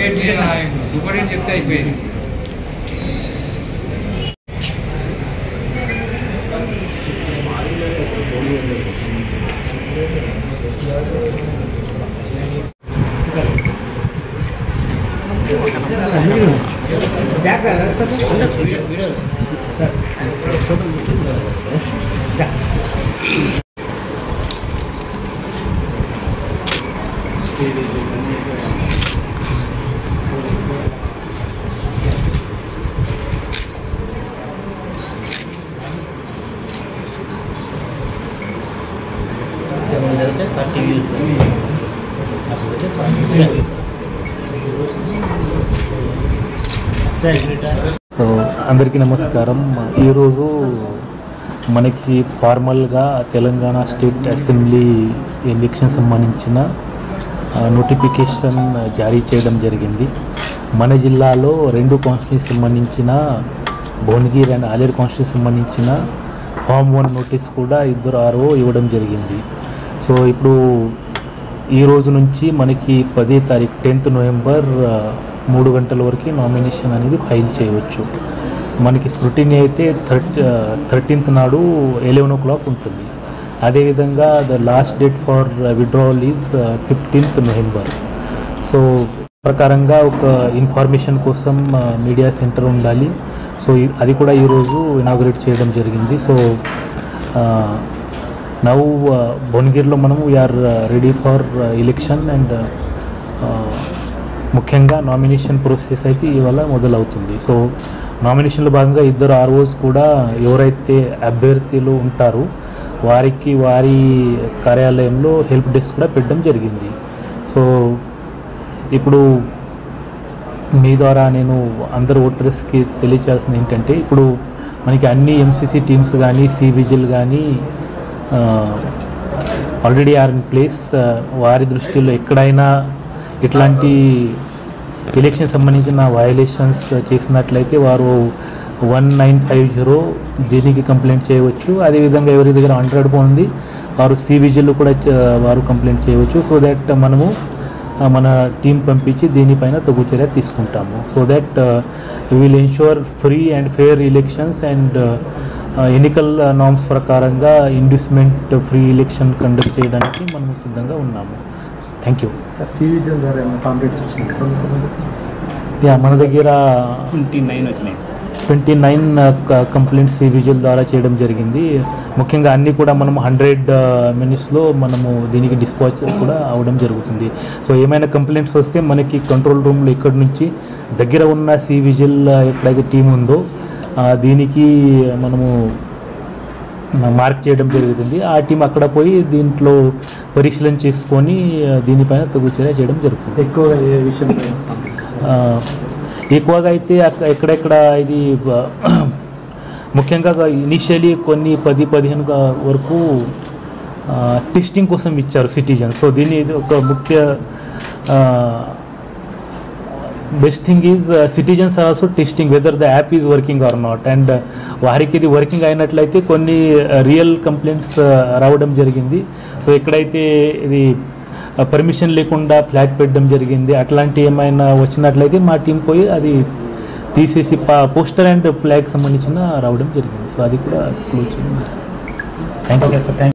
wait చేయాలి superintendent చెప్తే అయిపోయింది సో అందరికీ నమస్కారం ఈరోజు మనకి ఫార్మల్గా తెలంగాణ స్టేట్ అసెంబ్లీ ఎలక్షన్ సంబంధించిన ఆ, నోటిఫికేషన్ జారీ చేయడం జరిగింది మన జిల్లాలో రెండు కాన్స్టిట్యూన్సీ సంబంధించిన భువనగిరి అండ్ ఆలేరు కాన్స్టిట్యూన్సీ సంబంధించిన ఫామ్ వన్ నోటీస్ కూడా ఇద్దరు ఆరో ఇవ్వడం జరిగింది సో ఇప్పుడు ఈ రోజు నుంచి మనకి పదే తారీఖు టెన్త్ నవంబర్ ఆ, మూడు గంటల వరకు నామినేషన్ అనేది ఫైల్ చేయవచ్చు మనకి స్క్రూటినీ అయితే థర్ట్ థర్టీన్త్ నాడు ఎలెవెన్ ఓ క్లాక్ ఉంటుంది అదేవిధంగా the last date for withdrawal is fifteenth November so ప్రకారంగా ఒక ఇన్ఫర్మేషన్ కోసం మీడియా సెంటర్ ఉండాలి సో ఇ- అది కూడా ఈరోజు ఇనాగ్రేట్ చేయడం జరిగింది సో నవ్వు భువనగిరిలో మనం we're ready for election and ముఖ్యంగా నామినేషన్ ప్రాసెస్ అయితే ఇవాళ మొదలవుతుంది సో నామినేషన్లో భాగంగా ఇద్దరు ఆర్ఓస్ కూడా ఎవరైతే అభ్యర్థులు ఉంటారో వారికి వారి కార్యాలయంలో హెల్ప్ డెస్క్ కూడా పెట్టడం జరిగింది సో ఇప్పుడు మీ ద్వారా నేను అందరు ఓటర్స్కి తెలియచేయాల్సింది ఏంటంటే ఇప్పుడు మనకి అన్ని ఎంసీసీ టీమ్స్ కానీ సి విజిల్ కానీ ఆల్రెడీ ఆర్ ఇన్ ప్లేస్ వారి దృష్టిలో ఎక్కడైనా ఇట్లాంటి ఎలక్షన్ సంబంధించిన వయలేషన్స్ చేసినట్లయితే వారు వన్ నైన్ ఫైవ్ జీరో దీనికి కంప్లైంట్ చేయవచ్చు అదేవిధంగా ఎవరి దగ్గర హండ్రెడ్ ఉంది వారు సి విజిల్ కూడా చ- వారు కంప్లైంట్ చేయవచ్చు సో దట్ మనము ఆ, మన టీం పంపించి దీనిపైన తగు చర్య తీసుకుంటాము so that will ensure free and fair elections and ఎన్నికల నామ్స్ ప్రకారంగా ఇండ్యూస్మెంట్ ఫ్రీ ఎలక్షన్ కండక్ట్ చేయడానికి మనం సిద్ధంగా ఉన్నాము థ్యాంక్ యూ సార్ సివిజిల్ ద్వారా ఏమైనా కాంప్లీట్ చేసిన సార్ యా మన దగ్గర ట్వంటీ నైన్ వచ్చినాయి ట్వంటీ నైన్ కంప్లైంట్స్ విజువల్ ద్వారా చేయడం జరిగింది ముఖ్యంగా అన్నీ కూడా మనం హండ్రెడ్ మినిట్స్లో మనము దీనికి డిస్పాచ్ కూడా అవడం జరుగుతుంది సో ఏమైనా కంప్లైంట్స్ వస్తే మనకి కంట్రోల్ రూమ్లో ఇక్కడ నుంచి దగ్గర ఉన్న సి విజిల్ ఎక్కడైతే టీం ఉందో ఆ, దీనికి మనము మార్క్ చేయడం జరుగుతుంది ఆ టీం అక్కడ పోయి దీంట్లో పరిశీలన చేసుకొని ఆ, దీనిపైన తగు చర్య చేయడం జరుగుతుంది ఎక్కువగా ఏ విషయంలో ఆ, ఎక్కువగా అయితే అక్క- ఎక్కడెక్కడ ఇది బ- ముఖ్యంగా ఇనిషియలీ కొన్ని పది పదిహేను గా- వరకు టెస్టింగ్ కోసం ఇచ్చారు సిటిజన్స్ సో దీన్ని ఇది ఒక ముఖ్య best thing is citizens are also testing whether the app is working or not and వారికి ఇది వర్కింగ్ అయినట్లయితే కొన్ని రియల్ కంప్లైంట్స్ రావడం జరిగింది సో ఎక్కడైతే ఇది పర్మిషన్ లేకుండా ఫ్లాగ్ పెట్టడం జరిగింది అట్లాంటి ఏమైనా వచ్చినట్లయితే మా టీం పోయి అది తీసేసి పోస్టర్ అండ్ ఫ్లాగ్ సంబంధించిన రావడం జరిగింది సో అది కూడా క్లోజ్ చేయండి థ్యాంక్ యూ సార్ థ్యాంక్